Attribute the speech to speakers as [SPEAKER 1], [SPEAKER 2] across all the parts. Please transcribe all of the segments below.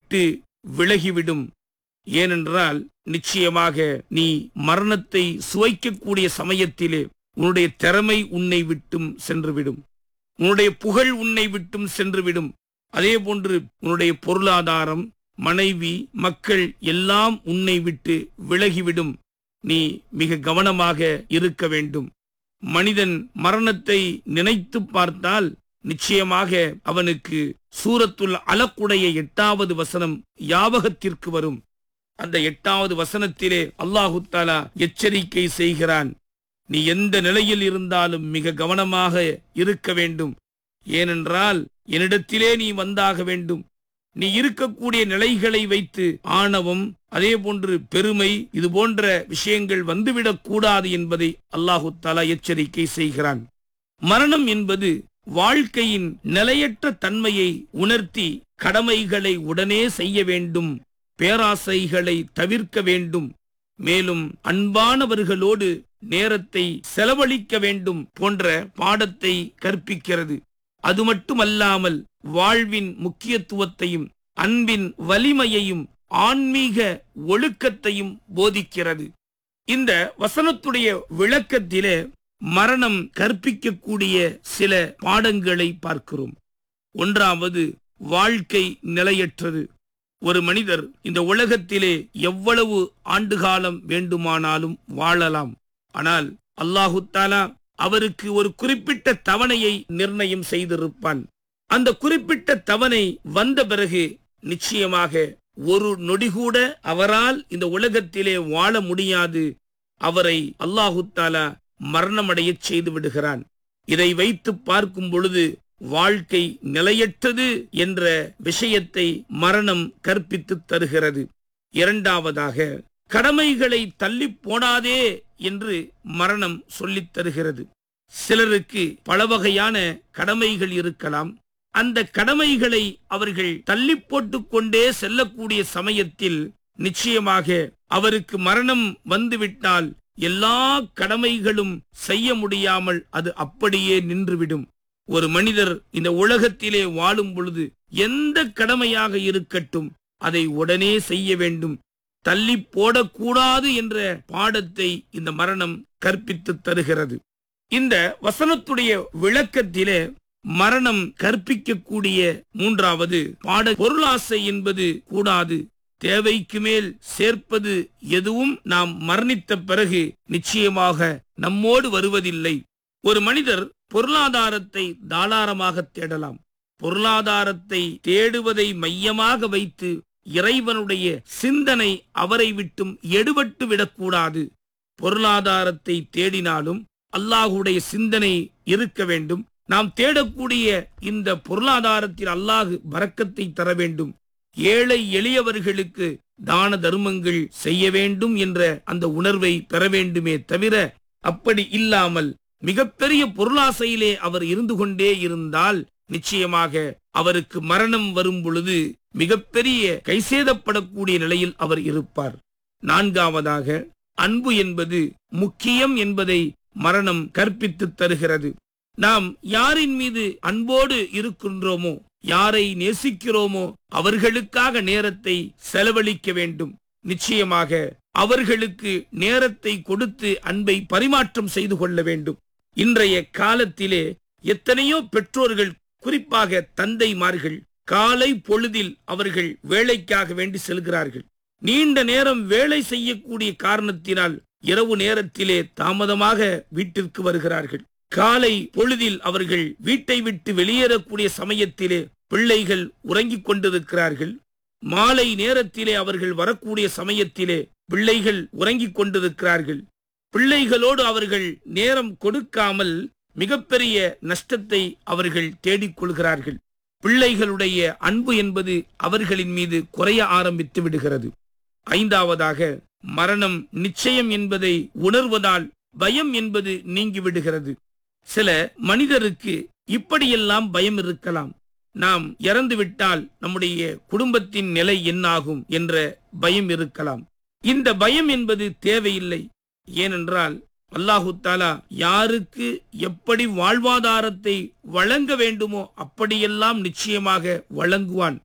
[SPEAKER 1] விட்டு விலகிவிடும் ஏனென்றால் நிச்சயமாக நீ மரணத்தை சுவைக்கக்கூடிய சமயத்திலே உன்னுடைய திறமை உன்னை விட்டும் சென்றுவிடும் உன்னுடைய புகழ் உன்னை விட்டும் சென்றுவிடும் அதே போன்று உன்னுடைய பொருளாதாரம் மனைவி மக்கள் எல்லாம் உன்னை விட்டு விலகிவிடும் நீ மிக கவனமாக இருக்க வேண்டும் மனிதன் மரணத்தை நினைத்து பார்த்தால் நிச்சயமாக அவனுக்கு சூரத்துல் அலக்குடைய எட்டாவது வசனம் யாபகத்திற்கு வரும் அந்த எட்டாவது வசனத்திலே அல்லாஹு தாலா எச்சரிக்கை செய்கிறான் நீ எந்த நிலையில் இருந்தாலும் மிக கவனமாக இருக்க வேண்டும் ஏனென்றால் என்னிடத்திலே நீ வந்தாக வேண்டும் நீ இருக்கக்கூடிய நிலைகளை வைத்து ஆணவம் அதே போன்று பெருமை இது போன்ற விஷயங்கள் வந்துவிடக் கூடாது என்பதை அல்லாஹு தாலா எச்சரிக்கை செய்கிறான் மரணம் என்பது வாழ்க்கையின் நிலையற்ற தன்மையை உணர்த்தி கடமைகளை உடனே செய்ய வேண்டும் பேராசைகளை தவிர்க்க வேண்டும் மேலும் அன்பானவர்களோடு நேரத்தை செலவழிக்க வேண்டும் போன்ற பாடத்தை கற்பிக்கிறது அது மட்டுமல்லாமல் வாழ்வின் முக்கியத்துவத்தையும் அன்பின் வலிமையையும் ஆன்மீக ஒழுக்கத்தையும் போதிக்கிறது இந்த வசனத்துடைய விளக்கத்திலே மரணம் கற்பிக்கக்கூடிய சில பாடங்களை பார்க்கிறோம் ஒன்றாவது வாழ்க்கை நிலையற்றது ஒரு மனிதர் இந்த உலகத்திலே எவ்வளவு ஆண்டுகாலம் வேண்டுமானாலும் வாழலாம் ஆனால் அல்லாஹு தாலா அவருக்கு ஒரு குறிப்பிட்ட தவணையை நிர்ணயம் செய்திருப்பான் அந்த குறிப்பிட்ட தவணை வந்த பிறகு நிச்சயமாக ஒரு நொடி கூட அவரால் இந்த உலகத்திலே வாழ முடியாது அவரை அல்லாஹு தாலா மரணமடையச் செய்து விடுகிறான் இதை வைத்து பார்க்கும் பொழுது வாழ்க்கை நிலையற்றது என்ற விஷயத்தை மரணம் கற்பித்து தருகிறது இரண்டாவதாக கடமைகளை தள்ளி போடாதே என்று மரணம் சொல்லித் தருகிறது சிலருக்கு பல வகையான கடமைகள் இருக்கலாம் அந்த கடமைகளை அவர்கள் தள்ளி போட்டுக் கொண்டே செல்லக்கூடிய சமயத்தில் நிச்சயமாக அவருக்கு மரணம் வந்துவிட்டால் எல்லா கடமைகளும் செய்ய முடியாமல் அது அப்படியே நின்றுவிடும் ஒரு மனிதர் இந்த உலகத்திலே வாழும் பொழுது எந்த கடமையாக இருக்கட்டும் அதை உடனே செய்ய வேண்டும் தள்ளி போடக்கூடாது என்ற பாடத்தை இந்த மரணம் கற்பித்து தருகிறது இந்த வசனத்துடைய விளக்கத்திலே மரணம் கற்பிக்கக்கூடிய மூன்றாவது பாட பொருளாசை என்பது கூடாது தேவைக்கு மேல் சேர்ப்பது எதுவும் நாம் மரணித்த பிறகு நிச்சயமாக நம்மோடு வருவதில்லை ஒரு மனிதர் பொருளாதாரத்தை தாராளமாக தேடலாம் பொருளாதாரத்தை தேடுவதை மையமாக வைத்து இறைவனுடைய சிந்தனை அவரை விட்டும் எடுபட்டு விடக்கூடாது பொருளாதாரத்தை தேடினாலும் அல்லாஹுடைய சிந்தனை இருக்க வேண்டும் நாம் தேடக்கூடிய இந்த பொருளாதாரத்தில் அல்லாஹு பறக்கத்தை தர வேண்டும் ஏழை எளியவர்களுக்கு தான தர்மங்கள் செய்ய வேண்டும் என்ற அந்த உணர்வை பெற வேண்டுமே தவிர அப்படி இல்லாமல் மிகப்பெரிய பொருளாசையிலே அவர் இருந்து கொண்டே இருந்தால் நிச்சயமாக அவருக்கு மரணம் வரும் பொழுது மிகப்பெரிய கைசேதப்படக்கூடிய நிலையில் அவர் இருப்பார் நான்காவதாக அன்பு என்பது முக்கியம் என்பதை மரணம் கற்பித்து தருகிறது நாம் யாரின் மீது அன்போடு இருக்கின்றோமோ யாரை நேசிக்கிறோமோ அவர்களுக்காக நேரத்தை செலவழிக்க வேண்டும் நிச்சயமாக அவர்களுக்கு நேரத்தை கொடுத்து அன்பை பரிமாற்றம் செய்து கொள்ள வேண்டும் இன்றைய காலத்திலே எத்தனையோ பெற்றோர்கள் குறிப்பாக தந்தைமார்கள் காலை பொழுதில் அவர்கள் வேலைக்காக வேண்டி செல்கிறார்கள் நீண்ட நேரம் வேலை செய்யக்கூடிய காரணத்தினால் இரவு நேரத்திலே தாமதமாக வீட்டிற்கு வருகிறார்கள் காலை பொழுதில் அவர்கள் வீட்டை விட்டு வெளியேறக்கூடிய சமயத்திலே பிள்ளைகள் உறங்கிக் கொண்டிருக்கிறார்கள் மாலை நேரத்திலே அவர்கள் வரக்கூடிய சமயத்திலே பிள்ளைகள் உறங்கிக் கொண்டிருக்கிறார்கள் பிள்ளைகளோடு அவர்கள் நேரம் கொடுக்காமல் மிகப்பெரிய நஷ்டத்தை அவர்கள் தேடிக்கொள்கிறார்கள் பிள்ளைகளுடைய அன்பு என்பது அவர்களின் மீது குறைய ஆரம்பித்து விடுகிறது ஐந்தாவதாக மரணம் நிச்சயம் என்பதை உணர்வதால் பயம் என்பது நீங்கிவிடுகிறது சில மனிதருக்கு இப்படியெல்லாம் பயம் இருக்கலாம் நாம் இறந்துவிட்டால் நம்முடைய குடும்பத்தின் நிலை என்னாகும் என்ற பயம் இருக்கலாம் இந்த பயம் என்பது தேவையில்லை ஏனென்றால் அல்லாஹு தாலா யாருக்கு எப்படி வாழ்வாதாரத்தை வழங்க வேண்டுமோ அப்படியெல்லாம் நிச்சயமாக வழங்குவான்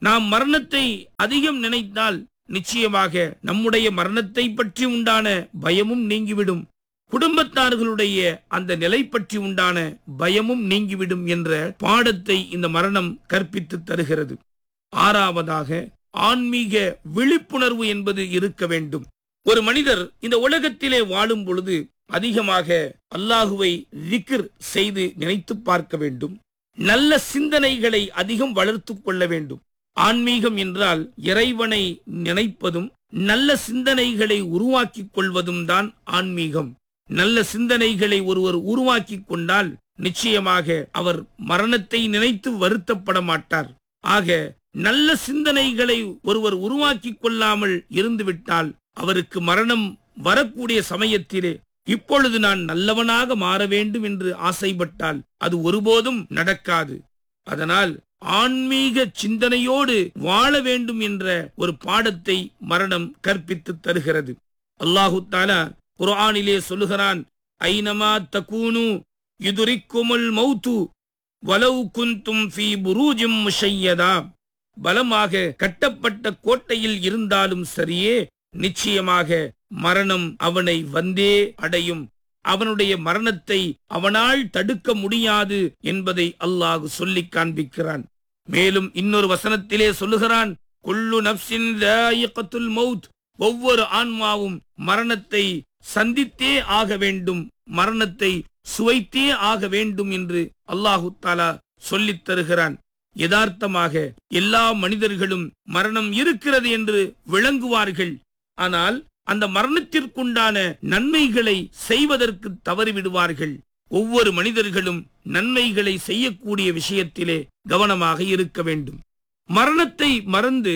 [SPEAKER 1] நாம் மரணத்தை அதிகம் நினைத்தால் நிச்சயமாக நம்முடைய மரணத்தை பற்றி உண்டான பயமும் நீங்கிவிடும் குடும்பத்தார்களுடைய அந்த நிலை பற்றி உண்டான பயமும் நீங்கிவிடும் என்ற பாடத்தை இந்த மரணம் கற்பித்து தருகிறது ஆறாவதாக ஆன்மீக விழிப்புணர்வு என்பது இருக்க வேண்டும் ஒரு மனிதர் இந்த உலகத்திலே வாழும் பொழுது அதிகமாக அல்லாஹுவை திக்ர் செய்து நினைத்து பார்க்க வேண்டும் நல்ல சிந்தனைகளை அதிகம் வளர்த்துக் கொள்ள வேண்டும் ஆன்மீகம் என்றால் இறைவனை நினைப்பதும் நல்ல சிந்தனைகளை உருவாக்கிக் கொள்வதும் தான் ஆன்மீகம் நல்ல சிந்தனைகளை ஒருவர் உருவாக்கிக் கொண்டால் நிச்சயமாக அவர் மரணத்தை நினைத்து வருத்தப்பட மாட்டார் ஆக நல்ல சிந்தனைகளை ஒருவர் உருவாக்கிக் கொள்ளாமல் இருந்துவிட்டால் அவருக்கு மரணம் வரக்கூடிய சமயத்திலே இப்பொழுது நான் நல்லவனாக மாற வேண்டும் என்று ஆசைப்பட்டால் அது ஒருபோதும் நடக்காது அதனால் ஆன்மீக சிந்தனையோடு வாழ வேண்டும் என்ற ஒரு பாடத்தை மரணம் கற்பித்து தருகிறது அல்லாஹு தாலா குர்ஆனிலே சொல்லுகிறான் ஐனமா தகூனு யுதுரிக்குமுல் மௌத்து வலவு குந்தும் ஃபீ புரூஜிம் முஷையதா பலமாக கட்டப்பட்ட கோட்டையில் இருந்தாலும் சரியே நிச்சயமாக மரணம் அவனை வந்தே அடையும் அவனுடைய மரணத்தை அவனால் தடுக்க முடியாது என்பதை அல்லாஹ் சொல்லி காண்பிக்கிறான் மேலும் இன்னொரு வசனத்திலே சொல்லுகிறான் குல்லு நப்சின் தாயிகத்துல் மௌத் ஒவ்வொரு ஆன்மாவும் மரணத்தை சந்தித்தே ஆக வேண்டும் மரணத்தை சுவைத்தே ஆக வேண்டும் என்று அல்லாஹு தாலா சொல்லித் தருகிறான் யதார்த்தமாக எல்லா மனிதர்களும் மரணம் இருக்கிறது என்று விளங்குவார்கள் ஆனால் அந்த மரணத்திற்குண்டான நன்மைகளை செய்வதற்கு தவறிவிடுவார்கள் ஒவ்வொரு மனிதர்களும் நன்மைகளை செய்யக்கூடிய விஷயத்திலே கவனமாக இருக்க வேண்டும் மரணத்தை மறந்து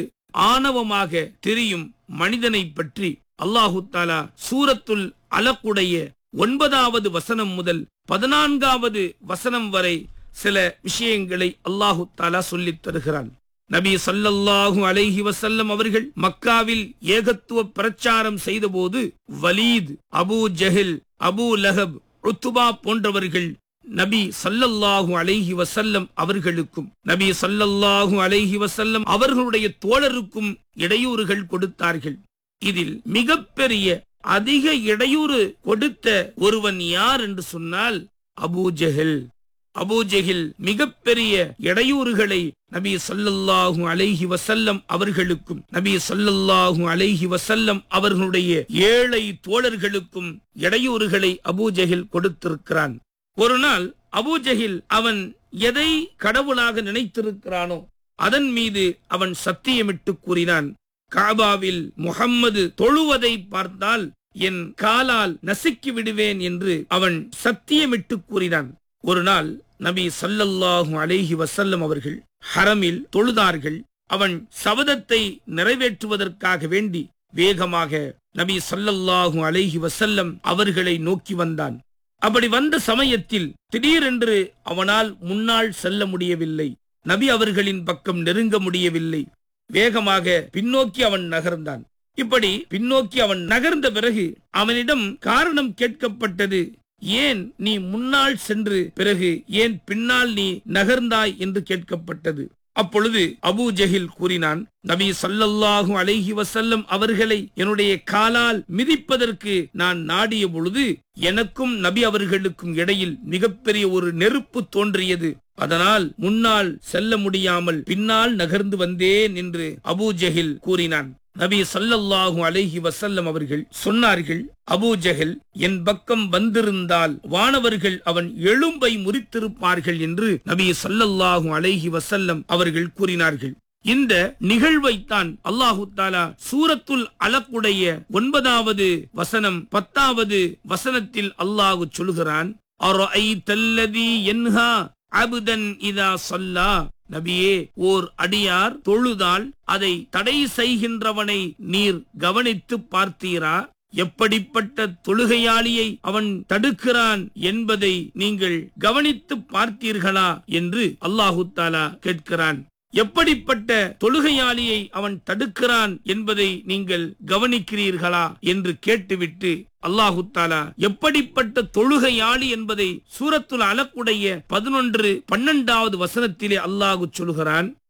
[SPEAKER 1] ஆணவமாக தெரியும் மனிதனை பற்றி அல்லாஹு தாலா சூரத்துல் அலக்குடைய ஒன்பதாவது வசனம் முதல் பதினான்காவது வசனம் வரை சில விஷயங்களை அல்லாஹு தாலா சொல்லித் தருகிறான் நபி சல்லல்லாஹு அலைஹி வசல்லம் அவர்கள் மக்காவில் ஏகத்துவ பிரச்சாரம் செய்தபோது Walid Abu Jahl Abu Lahab Utba போன்றவர்கள் நபி சல்லல்லாஹு அலைஹி வசல்லம் அவர்களுக்கும் நபி சல்லல்லாஹு அலைஹி வசல்லம் அவர்களுடைய தோழருக்கும் இடையூறுகள் கொடுத்தார்கள் இதில் மிகப்பெரிய அதிக இடையூறு கொடுத்த ஒருவன் யார் என்று சொன்னால் அபூ ஜஹில் அபூஜெகில் மிகப்பெரிய இடையூறுகளை நபி சொல்லல்லாஹு அலைஹி வசல்லம் அவர்களுக்கும் நபி சொல்லல்லாஹு அலைஹி வசல்லம் அவர்களுடைய ஏழை தோழர்களுக்கும் இடையூறுகளை அபூஜெகில் கொடுத்திருக்கிறான் ஒரு நாள் அபூஜெகில் அவன் எதை கடவுளாக நினைத்திருக்கிறானோ அதன் மீது அவன் சத்தியமிட்டு கூறினான் காபாவில் முகம்மது தொழுவதை பார்த்தால் என் காலால் நசுக்கி விடுவேன் என்று அவன் சத்தியமிட்டு கூறினான் ஒரு நாள் நபி சல்லல்லாஹு அலைஹி வசல்லம் அவர்கள் ஹரமில் தொழுதார்கள் அவன் சபதத்தை நிறைவேற்றுவதற்காக வேண்டி வேகமாக நபி சல்லல்லாஹு அலைஹி வசல்லம் அவர்களை நோக்கி வந்தான் அப்படி வந்த சமயத்தில் திடீரென்று அவனால் முன்னால் செல்ல முடியவில்லை நபி அவர்களின் பக்கம் நெருங்க முடியவில்லை வேகமாக பின்னோக்கி அவன் நகர்ந்தான் இப்படி பின்னோக்கி அவன் நகர்ந்த பிறகு அவனிடம் காரணம் கேட்கப்பட்டது ஏன் நீ முன்னால் சென்று பிறகு ஏன் பின்னால் நீ நகர்ந்தாய் என்று கேட்கப்பட்டது அப்பொழுது அபூ ஜஹில் கூறினான் நபி சல்லல்லாஹு அலைஹி வசல்லம் அவர்களை என்னுடைய காலால் மிதிப்பதற்கு நான் நாடிய பொழுது எனக்கும் நபி அவர்களுக்கும் இடையில் மிகப்பெரிய ஒரு நெருப்பு தோன்றியது அதனால் முன்னால் செல்ல முடியாமல் பின்னால் நகர்ந்து வந்தேன் என்று அபூ ஜஹில் கூறினான் நபி சல்லல்லாஹு அலைஹி வசல்லம் அவர்கள் சொன்னார்கள் அபூ ஜஹல் என் பக்கம் வந்திருந்தால் வானவர்கள் அவன் எழும்பை முறித்திருப்பார்கள் என்று நபி சல்லல்லாஹு அலைஹி வசல்லம் அவர்கள் கூறினார்கள் இந்த நிகழ்வைத்தான் அல்லாஹு தாலா சூரத்துல் அலக்குடைய ஒன்பதாவது வசனம் பத்தாவது வசனத்தில் அல்லாஹு சொல்கிறான் அபுதன் இதா சொல்லா நபியே ஓர் அடியார் தொழுதால் அதை தடை செய்கின்றவனை நீர் கவனித்து பார்த்தீரா எப்படிப்பட்ட தொழுகையாளியை அவன் தடுக்கிறான் என்பதை நீங்கள் கவனித்து பார்த்தீர்களா என்று அல்லாஹு தாலா கேட்கிறான் எப்படிப்பட்ட தொழுகையாளியை அவன் தடுக்கிறான் என்பதை நீங்கள் கவனிக்கிறீர்களா என்று கேட்டுவிட்டு அல்லாஹு தாலா எப்படிப்பட்ட தொழுகையாளி என்பதை சூரத்துல் அலக்குடைய பதினொன்று பன்னெண்டாவது வசனத்திலே அல்லாஹு சொல்கிறான்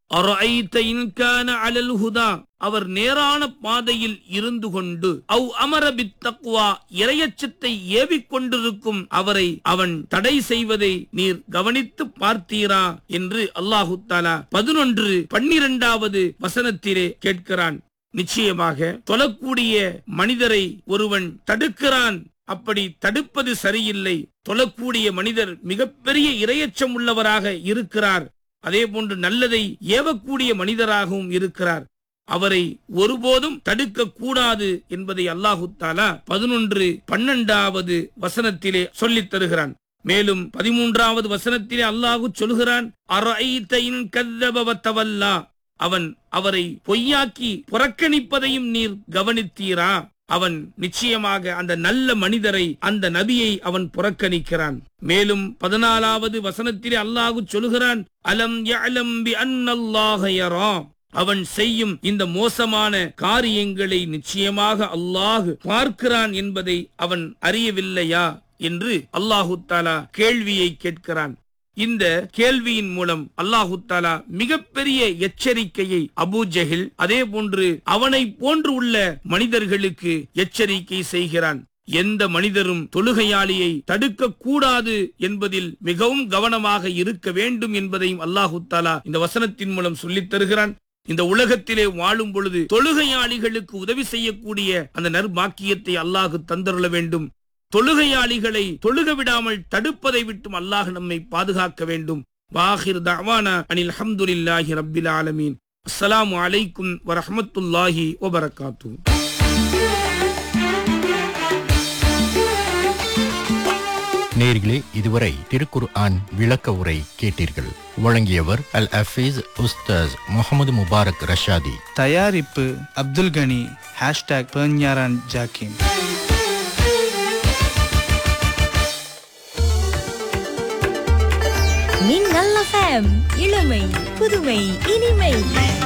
[SPEAKER 1] அரஐத இன் கான அலல் ஹுதா அவர் நேரான பாதையில் இருந்து கொண்டு அவ் அமர பித்தக்வா இரையச்சத்தை ஏவிக் கொண்டிருக்கும் அவரை அவன் தடை செய்வதை நீர் கவனித்து பார்த்தீரா என்று அல்லாஹு தாலா பதினொன்று பன்னிரண்டாவது வசனத்திலே கேட்கிறான் நிச்சயமாக தொழக்கூடிய மனிதரை ஒருவன் தடுக்கிறான் அப்படி தடுப்பது சரியில்லை தொழக்கூடிய மனிதர் மிகப்பெரிய இரையச்சம் உள்ளவராக இருக்கிறார் அதே போன்று நல்லதை ஏவக்கூடிய மனிதராகவும் இருக்கிறார் அவரை ஒருபோதும் தடுக்க கூடாது என்பதை அல்லாஹு தாலா பதினொன்று பன்னெண்டாவது வசனத்திலே சொல்லித் தருகிறான் மேலும் பதிமூன்றாவது வசனத்திலே அல்லாஹு சொல்கிறான் "அரஐத இன் கத்தப வத்தவல்லா." அவன் அவரை பொய்யாக்கி புறக்கணிப்பதையும் நீர் கவனித்தீரா அவன் நிச்சயமாக அந்த நல்ல மனிதரை அந்த நபியை அவன் புறக்கணிக்கிறான் மேலும் பதினாலாவது வசனத்திலே அல்லாஹு சொல்கிறான் அலம் யஅலம் பி அன்னல்லாஹ யரா அவன் செய்யும் இந்த மோசமான காரியங்களை நிச்சயமாக அல்லாஹ் பார்க்கிறான் என்பதை அவன் அறியவில்லையா என்று அல்லாஹு தாலா கேள்வியை கேட்கிறான் இந்த கேள்வியின் மூலம் அல்லாஹு தாலா மிகப்பெரிய எச்சரிக்கையை அபூ ஜஹில் அதே போன்று அவனை போன்று உள்ள மனிதர்களுக்கு எச்சரிக்கை செய்கிறான் எந்த மனிதரும் தொழுகையாளியை தடுக்க கூடாது என்பதில் மிகவும் கவனமாக இருக்க வேண்டும் என்பதையும் அல்லாஹு தாலா இந்த வசனத்தின் மூலம் சொல்லித் தருகிறான் இந்த உலகத்திலே வாழும் பொழுது தொழுகையாளிகளுக்கு உதவி செய்யக்கூடிய அந்த நற்பாக்கியத்தை அல்லாஹு தந்தருள வேண்டும் தொழுகையாளிகளை தொழுக விடாமல் தடுப்பதை விட்டும் அல்லாஹ் நம்மை பாதுகாக்க வேண்டும் வாஹிர் தவானா அனில் அஹமதுல்லாஹி ரப்பில் ஆலமீன் அஸ்ஸலாமு அலைக்கும் வரஹமத்துல்லாஹி வபரகாத்து
[SPEAKER 2] நேர்களே இதுவரை திருக்குர் ஆன் விளக்க உரை கேட்டீர்கள் வழங்கியவர் அல் அஃபீஸ் உஸ்தாஸ் முகமது முபாரக் ரஷாதி
[SPEAKER 3] தயாரிப்பு அப்துல் கனி ஹேஷ்டாக் பெர்ஞாரான் ஜாக்கின்
[SPEAKER 4] மின்னல் எஃப்எம் இளமை புதுமை இனிமை